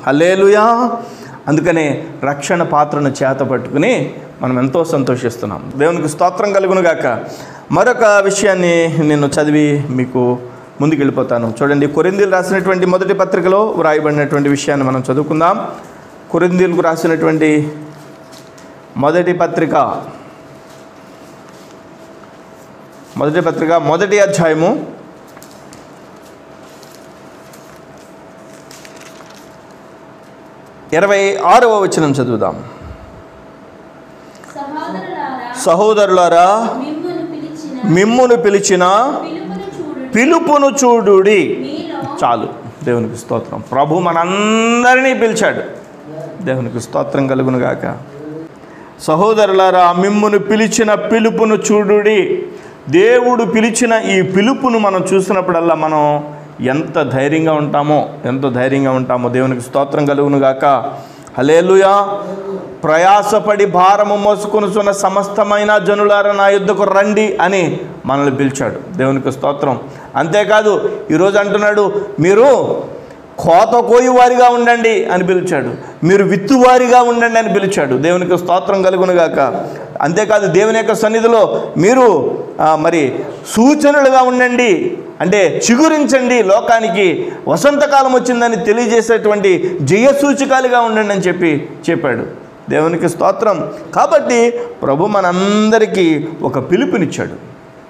hallelujah అందుకనే రక్షణ పాత్రను చేత పట్టుకుని మనం ఎంతో సంతోషిస్తున్నాం దేవునికి స్తోత్రం కలుగును గాక మరొక విషయాన్ని నేను చదివి మీకు ముందుకు వెళ్ళిపోతాను చూడండి కొరిందీలు రాసినటువంటి మొదటి పత్రికలో వ్రాయబడినటువంటి విషయాన్ని మనం చదువుకుందాం కొరిందీలకు రాసినటువంటి మొదటి పత్రిక మొదటి పత్రిక మొదటి అధ్యాయము ఇరవై ఆరవ వచనం చదువుదాం సహోదరులారా సహోదరులారా మిమ్మును పిలిచిన మిమ్మును పిలిచిన పిలుపును చూడు పిలుపును చూడుడి మీలో చాలు దేవునికి స్తోత్రం ప్రభు మనందరినీ పిలిచాడు దేవునికి స్తోత్రం కలుగును గాక సహోదరులారా మిమ్మును పిలిచిన పిలుపును చూడుడి దేవుడు పిలిచిన ఈ పిలుపును మనం చూసినప్పుడల్లా మనం ఎంత ధైర్యంగా ఉంటామో ఎంత ధైర్యంగా ఉంటామో దేవునికి స్తోత్రం కలుగును గాక హలేలుయా ప్రయాసపడి భారము మోసుకొనుచున్న సమస్తమైన జనులారా నా యుద్ధకు రండి అని మనల్ని పిలిచాడు దేవునికి స్తోత్రం అంతేకాదు ఈరోజు అంటున్నాడు మీరు కోత కోయువారిగా ఉండండి అని పిలిచాడు మీరు విత్తువారిగా ఉండండి అని పిలిచాడు దేవునికి స్తోత్రం కలుగునుగాక అంతేకాదు దేవుని యొక్క సన్నిధిలో మీరు ఆ, మరి సూచనలుగా ఉండండి అంటే చిగురించండి లోకానికి వసంతకాలం వచ్చిందని తెలియజేసేటువంటి జయసూచకాలుగా ఉండండి అని చెప్పి చెప్పాడు దేవునికి స్తోత్రం కాబట్టి ప్రభు మనందరికీ ఒక పిలుపునిచ్చాడు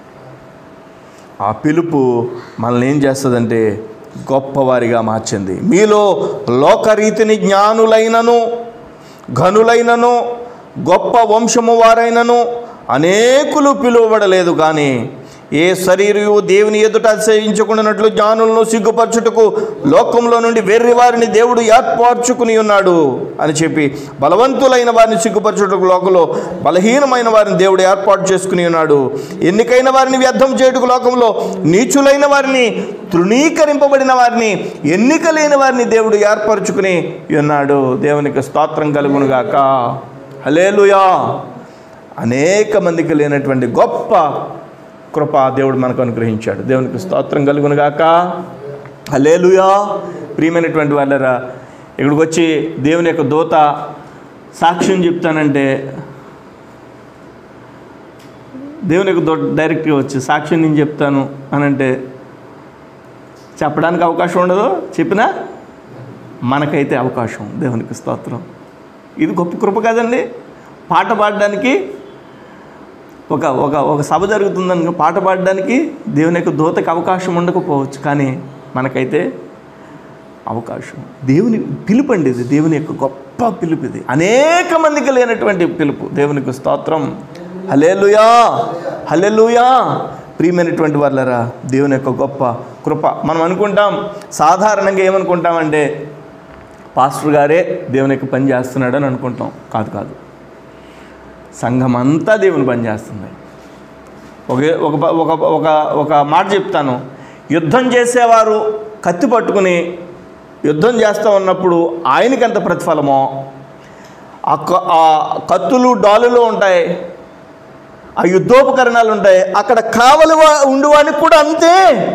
ఆ పిలుపు మనల్ని ఏం చేస్తుందంటే గొప్పవారిగా మార్చింది మీలో లోకరీతిని జ్ఞానులైనను ఘనులైనను గొప్ప వంశము వారైనను అనేకులు పిలువబడలేదు కానీ ఏ శరీరయు దేవుని ఎదుట సేవించుకున్నట్లు జ్ఞానులను సిగ్గుపరచుటకు లోకంలో నుండి వేర్రి వారిని దేవుడు ఏర్పరచుకుని ఉన్నాడు అని చెప్పి బలవంతులైన వారిని సిగ్గుపరచుటకు లోకంలో బలహీనమైన వారిని దేవుడు ఏర్పాటు చేసుకుని ఉన్నాడు ఎన్నికైన వారిని వ్యర్థం చేయుటకు లోకంలో నీచులైన వారిని తృణీకరింపబడిన వారిని ఎన్నిక లేని వారిని దేవుడు ఏర్పరచుకుని ఉన్నాడు దేవునికి స్తోత్రం కలుగునుగాక హలేలుయా అనేక మందికి లేనటువంటి గొప్ప కృప దేవుడు మనకు అనుగ్రహించాడు దేవునికి స్తోత్రం కలుగునుగాక హలేలుయా ప్రియమైనటువంటి వాళ్ళరా ఇక్కడికి వచ్చి దేవుని యొక్క దూత సాక్ష్యం చెప్తానంటే దేవుని యొక్క దూత డైరెక్ట్గా వచ్చి సాక్ష్యం నేను చెప్తాను అని అంటే చెప్పడానికి అవకాశం ఉండదు చెప్పినా మనకైతే అవకాశం దేవునికి స్తోత్రం ఇది గొప్ప కృప కదండి పాట పాడడానికి ఒక ఒక ఒక సభ జరుగుతుందని పాట పాడడానికి దేవుని యొక్క దూతకి అవకాశం ఉండకపోవచ్చు కానీ మనకైతే అవకాశం దేవుని పిలుపు అండి ఇది దేవుని యొక్క గొప్ప పిలుపు ఇది అనేక మందికి లేనటువంటి పిలుపు దేవునికి స్తోత్రం హలేలుయా హలెలుయా ప్రియమైనటువంటి వాళ్ళరా దేవుని యొక్క గొప్ప కృప మనం అనుకుంటాం సాధారణంగా ఏమనుకుంటామంటే పాస్టర్ గారే దేవుని యొక్క పని చేస్తున్నాడని అనుకుంటాం కాదు కాదు సంఘం అంతా దేవుని పని చేస్తుంది ఒక ఒక ఒక ఒక ఒక మాట చెప్తాను యుద్ధం చేసేవారు కత్తి పట్టుకుని యుద్ధం చేస్తూ ఉన్నప్పుడు ఆయనకి ఎంత ప్రతిఫలమో ఆ క- ఆ కత్తులు డాలులు ఉంటాయి ఆ యుద్ధోపకరణాలు ఉంటాయి అక్కడ కావలి వా- ఉండువానికి కూడా అంతే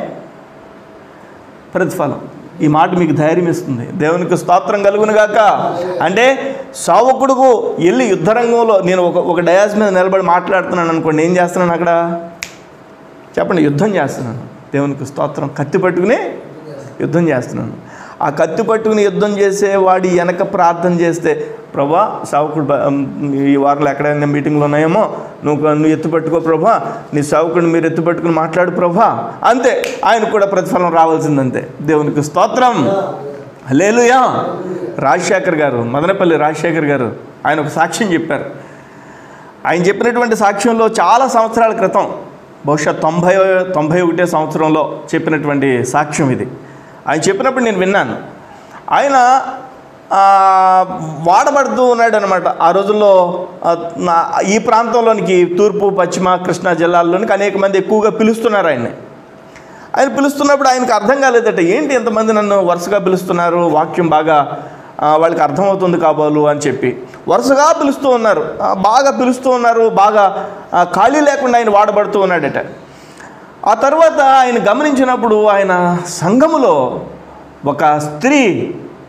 ప్రతిఫలం ఈ మాట మీకు ధైర్యం ఇస్తుంది దేవునికి స్తోత్రం కలుగును గాక అంటే సావకుడుకు వెళ్ళి యుద్ధరంగంలో నేను ఒక ఒక డయాస్ మీద నిలబడి మాట్లాడుతున్నాను అనుకోండి ఏం చేస్తున్నాను అక్కడ చెప్పండి యుద్ధం చేస్తున్నాను దేవునికి స్తోత్రం కత్తి పట్టుకుని యుద్ధం చేస్తున్నాను ఆ కత్తి పట్టుకుని యుద్ధం చేసే వాడి వెనక ప్రార్థన చేస్తే ప్రభా సావుకుడు బ- ఈ వారంలో ఎక్కడైనా మీటింగ్లు ఉన్నాయేమో నువ్వు నువ్వు ఎత్తు పట్టుకో ప్రభా నీ సావుకుడిని మీరు ఎత్తు పట్టుకుని మాట్లాడు ప్రభా అంతే ఆయన కూడా ప్రతిఫలం రావాల్సిందంతే దేవునికి స్తోత్రం లేలుయా రాజశేఖర్ గారు మదనపల్లి రాజశేఖర్ గారు ఆయన ఒక సాక్ష్యం చెప్పారు ఆయన చెప్పినటువంటి సాక్ష్యంలో చాలా సంవత్సరాల క్రితం బహుశా తొంభై తొంభై ఒకటే సంవత్సరంలో చెప్పినటువంటి సాక్ష్యం ఇది ఆయన చెప్పినప్పుడు నేను విన్నాను ఆయన ఆ, వాడబడుతూ ఉన్నాడు అనమాట ఆ రోజుల్లో ఆ, నా- ఈ ప్రాంతంలోనికి తూర్పు పశ్చిమ కృష్ణా జిల్లాల్లోనికి అనేక మంది ఎక్కువగా పిలుస్తున్నారు ఆయన్ని ఆయన పిలుస్తున్నప్పుడు ఆయనకు అర్థం కాలేదట ఏంటి ఎంతమంది నన్ను వరుసగా పిలుస్తున్నారు వాక్యం బాగా ఆ, వాళ్ళకి అర్థమవుతుంది కాబోలు అని చెప్పి వరుసగా పిలుస్తూ ఉన్నారు ఆ, బాగా పిలుస్తూ ఉన్నారు బాగా ఆ, ఖాళీ లేకుండా ఆయన వాడబడుతూ ఉన్నాడట ఆ తర్వాత ఆయన గమనించినప్పుడు ఆయన సంఘములో ఒక స్త్రీ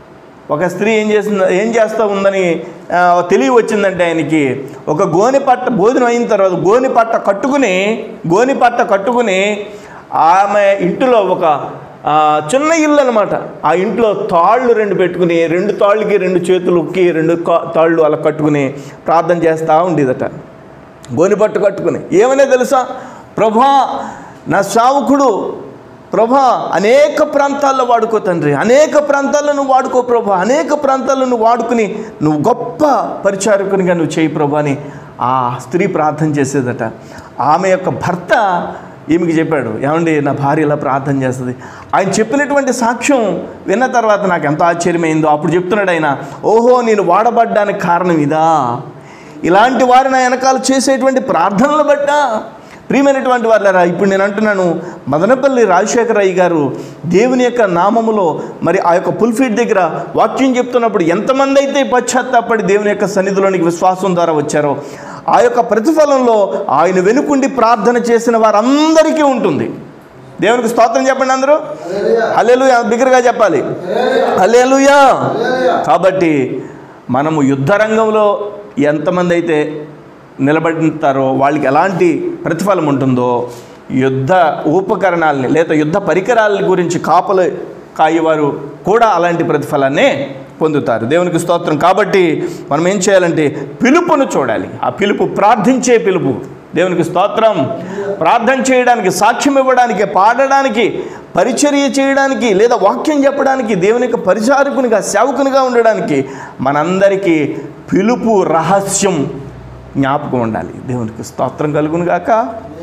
ఒక స్త్రీ ఏం చేస్తుంది ఏం చేస్తూ ఉందని ఆ, తెలివి వచ్చిందంటే ఆయనకి ఒక గోని పట్ట భోజనం అయిన తర్వాత గోని పట్ట కట్టుకుని గోని పట్ట కట్టుకుని ఆమె ఇంటిలో ఒక ఆ, చిన్న ఇల్లు అనమాట ఆ ఇంట్లో తాళ్ళు రెండు పెట్టుకుని రెండు తాళ్ళకి రెండు చేతులకి రెండు కా- తాళ్ళు అలా కట్టుకుని ప్రార్థన చేస్తూ ఉండేదట గోని పట్టు కట్టుకుని ఏమనే తెలుసా ప్రభా నా సావుకుడు ప్రభా అనేక ప్రాంతాల్లో వాడుకో తండ్రి అనేక ప్రాంతాల్లో నువ్వు వాడుకో ప్రభా అనేక ప్రాంతాల్లో నువ్వు వాడుకుని నువ్వు గొప్ప పరిచారకునిగా నువ్వు చేయి ప్రభా అని ఆ స్త్రీ ప్రార్థన చేసేదట ఆమె యొక్క భర్త ఈమెకి చెప్పాడు ఏమండి నా భార్య ఇలా ప్రార్థన చేస్తుంది ఆయన చెప్పినటువంటి సాక్ష్యం విన్న తర్వాత నాకు ఎంత ఆశ్చర్యమైందో అప్పుడు చెప్తున్నాడు ఆయన ఓహో నేను వాడబడ్డానికి కారణం ఇదా ఇలాంటి వారు నా వెనకాల చేసేటువంటి ప్రార్థనలు బట్టా ప్రియమైనటువంటి వాళ్ళరా ఇప్పుడు నేను అంటున్నాను మదనపల్లి రాజశేఖర అయ్య గారు దేవుని యొక్క నామములో మరి ఆ యొక్క పుల్ఫీట్ దగ్గర వాక్యం చెప్తున్నప్పుడు ఎంతమంది అయితే పశ్చాత్తాపడి దేవుని యొక్క సన్నిధిలోనికి విశ్వాసం ద్వారా వచ్చారో ఆ యొక్క ప్రతిఫలంలో ఆయన వెనుకుండి ప్రార్థన చేసిన వారందరికీ ఉంటుంది దేవునికి స్తోత్రం చెప్పండి అందరూ హల్లెలూయా బిగ్గరగా చెప్పాలి హల్లెలూయా కాబట్టి మనము యుద్ధ రంగంలో ఎంతమంది అయితే నిలబడతారో వాళ్ళకి ఎలాంటి ప్రతిఫలం ఉంటుందో యుద్ధ ఉపకరణాలని లేదా యుద్ధ పరికరాల గురించి కాపలు కాయేవారు కూడా అలాంటి ప్రతిఫలాన్నే పొందుతారు దేవునికి స్తోత్రం కాబట్టి మనం ఏం చేయాలంటే పిలుపును చూడాలి ఆ పిలుపు ప్రార్థించే పిలుపు దేవునికి స్తోత్రం ప్రార్థన చేయడానికి సాక్ష్యం ఇవ్వడానికి పాడడానికి పరిచర్య చేయడానికి లేదా వాక్యం చెప్పడానికి దేవుని యొక్క పరిచారకునిగా సేవకునిగా ఉండడానికి మనందరికీ పిలుపు రహస్యం జ్ఞాపకం ఉండాలి దేవునికి స్తోత్రం కలుగును గాక